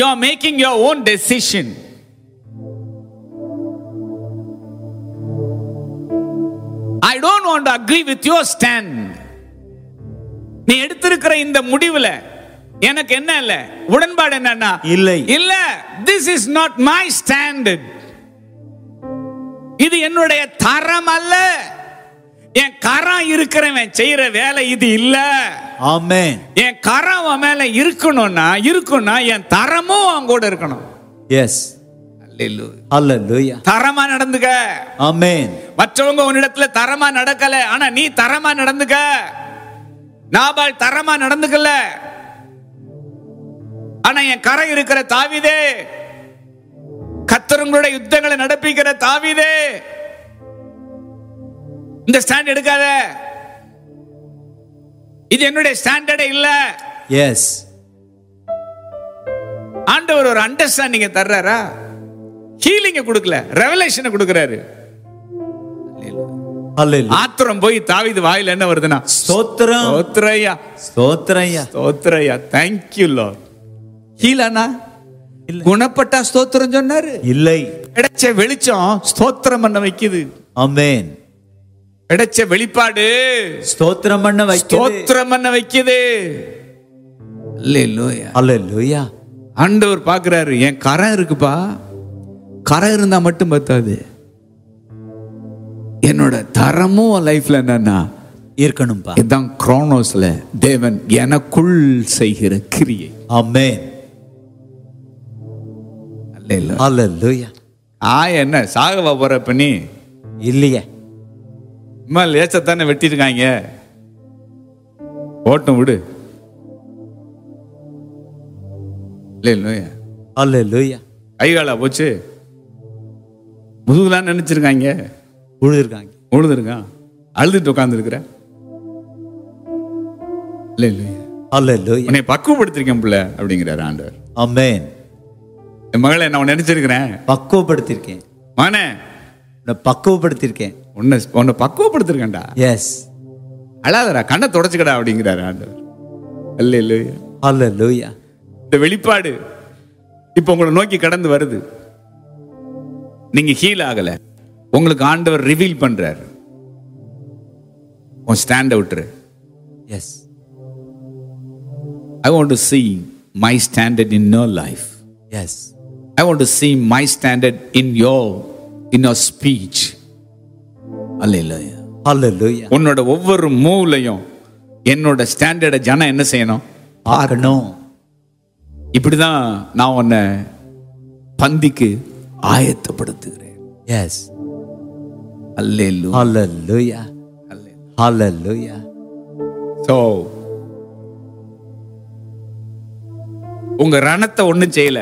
are making your own decision. I don't want to agree with your stand. நீ எடுத்திருக்கிற இந்த முடிவுல எனக்கு என்ன இல்ல உடன்பாடு என்னன்னா இல்லை. இல்ல this is not my standard இது என்னுடைய தரம் அல்ல என் கரம் இருக்கிறவன் செய்யற வேலை இது இல்ல ஆமென் என் கரம் அவன் மேல இருக்கணும்னா இருக்கும்னா என் தரமும் அவன் கூட இருக்கணும் எஸ் அல்லேலூயா. ஹalleluya தரமா நடந்துக்க ஆமென் மற்றவங்க உன்னிடத்துல தரமா நடக்கல ஆனா நீ தரமா நடந்துக்க நாபால் தரமா நடந்துக்கல ஆனா என் கரை இருக்கிற தாவிதே கத்தருங்களோட யுத்தங்களை நடப்பிக்கிற தாவிதே இந்த ஸ்டாண்ட் எடுக்காத இது என்னுடைய ஸ்டாண்டர்டே இல்ல எஸ் ஆண்டவர் ஒரு அண்டர்ஸ்டாண்டிங்க தர்றாரா ஹீலிங்க கொடுக்கல ரெவலேஷனை கொடுக்கறாரு ஹalleluya ஆத்திரம் போய் தாவிது வாயில என்ன வருதுன்னா ஸ்தோத்திரம் ஸ்தோத்திரையா ஸ்தோத்திரம்யா ஸ்தோத்திரையா தேங்க்யூ லார்ட் ஹீலானா இல்ல. குணப்பட்டா ஸ்தோத்திரம் சொன்னாரு இல்லை கிடைச்ச வெளிச்சம் ஸ்தோத்திரம் பண்ண வைக்குது ஆமென் கிடைச்ச வெளிப்பாடு ஸ்தோத்திரம் பண்ண வைக்கிறது ஸ்தோத்திரம் பண்ண வைக்குது அல்லேலூயா ஹalleluya ஆண்டவர் பார்க்கறாரு என் கரம் இருக்குப்பா கரம் இருந்தா மட்டும் பத்தாது என்னோட தரமும் லைஃப்ல என்னன்னா இருக்கணும்பா இதுதான் குரோனோஸ்ல தேவன் எனக்குள் செய்கிற கிரியை ஆமென் அல்லேலூயா ஹalleluya ஆ என்ன சாகவா போற பண்ணி இல்லையே இம்மா லேசத்தானே வெட்டிருக்காங்க ஓட்டம் விடு இல்லையா ஹalleluya கை காலா போச்சு முதுகுலாம் நினைச்சிருக்காங்க உழுதுருக்காங்க உழுதுருக்கான் அழுதுட்டு உட்காந்துருக்குற இல்லை இல்லையா ஹalleluya உன்னை பக்குவப்படுத்திருக்கேன் பிள்ளை அப்படிங்கிறார் ஆண்டவர் ஆமென் என் மகளை நான் நினைச்சிருக்கிறேன் பக்குவப்படுத்திருக்கேன் மகனே உன்னை பக்குவப்படுத்திருக்கேன் உன்னை உன்னை பக்குவப்படுத்திருக்கேன்டா எஸ் அழாதடா கண்ணை தொடச்சுக்கடா அப்படிங்கிறாரு ஆண்டவர் இல்லை இல்லையா ஹalleluya இந்த வெளிப்பாடு இப்போ உங்களை நோக்கி கடந்து வருது நீங்க ஹீல் ஆகல உங்களுக்கு ஆண்டவர் ரிவீல் பண்றாரு உன் ஸ்டாண்ட் அவுட்ரு yes I want to see my standard in your life yes I want to see my standard in your in your speech அல்ல இல்லையா ஹalleluya உன்னோட ஒவ்வொரு மூவ்லையும் என்னோட ஸ்டாண்டர்டை ஜனம் என்ன செய்யணும் பார்க்கணும் இப்படிதான் நான் உன்னை பந்திக்கு ஆயத்தப்படுத்துகிறேன் எஸ் அல்லேலூயா ஹalleluya ஹalleluya ஸோ உங்க ரணத்தை ஒண்ணும் செய்யல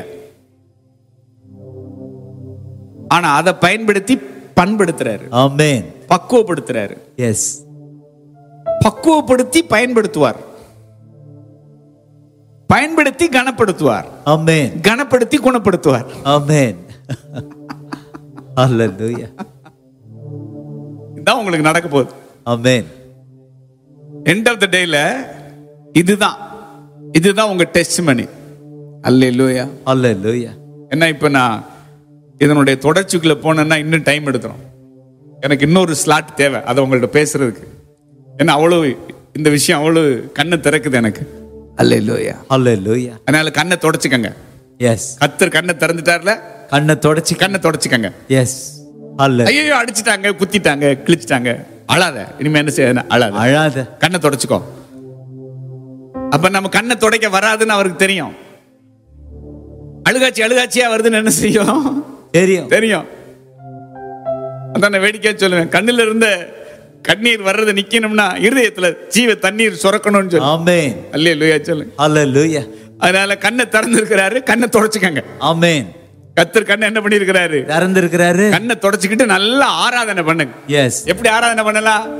ஆனா அதை பயன்படுத்தி பண்படுத்துறாரு ஆமென் பக்குவப்படுத்துறாரு எஸ் பக்குவப்படுத்தி பயன்படுத்துவார் பயன்படுத்தி கனப்படுத்துவார் ஆமென் கனப்படுத்தி குணப்படுத்துவார் ஆமென் ஹalleluya இதுதான் உங்களுக்கு நடக்க போகுது ஆமென் எண்ட் ஆஃப் த டேல இதுதான் இதுதான் உங்க டெஸ்ட் மணி அல்லேலூயா ஹalleluya என்ன இப்போ நான் இதனுடைய தொடர்ச்சிக்குள்ள போனேன்னா இன்னும் டைம் எடுத்துரும் எனக்கு இன்னொரு ஸ்லாட் தேவை அதை உங்கள்ட்ட பேசுறதுக்கு ஏன்னா அவ்வளோ இந்த விஷயம் அவ்வளோ கண்ணை திறக்குது எனக்கு அல்லேலூயா ஹalleluya அதனால கண்ணை தொடச்சிக்கங்க எஸ் கத்தர் கண்ணை திறந்துட்டார்ல கண்ணை தொடச்சி கண்ணை தொடச்சிக்கங்க எஸ் ஹalleluya ஐயோ அடிச்சிட்டாங்க குத்திட்டாங்க கிழிச்சிட்டாங்க அழாத இனிமே என்ன செய்ய அழாத அழாத கண்ணை தொடச்சுக்கோ அப்ப நம்ம கண்ணை துடைக்க வராதுன்னு அவருக்கு தெரியும் அழுகாச்சி அழுகாச்சியா வருதுன்னு என்ன செய்யும் தெரியும் தெரியும் அதான் நான் வேடிக்கையா சொல்லுவேன் கண்ணுல இருந்த கண்ணீர் வர்றது நிக்கணும்னா இருதயத்துல ஜீவ தண்ணீர் சுரக்கணும்னு சொல்லு ஆமென் அல்லே லூயா சொல்லுங்க ஹalleluya அதனால கண்ணை திறந்திருக்கிறாரு கண்ணை தொடச்சுக்கங்க ஆமென் கத்தர் கண்ணை என்ன பண்ணியிருக்கிறாரு திறந்திருக்கிறாரு கண்ணை தொடச்சுக்கிட்டு நல்லா ஆராதனை பண்ணுங்க எஸ் எப்படி ஆராதனை பண்ணலாம்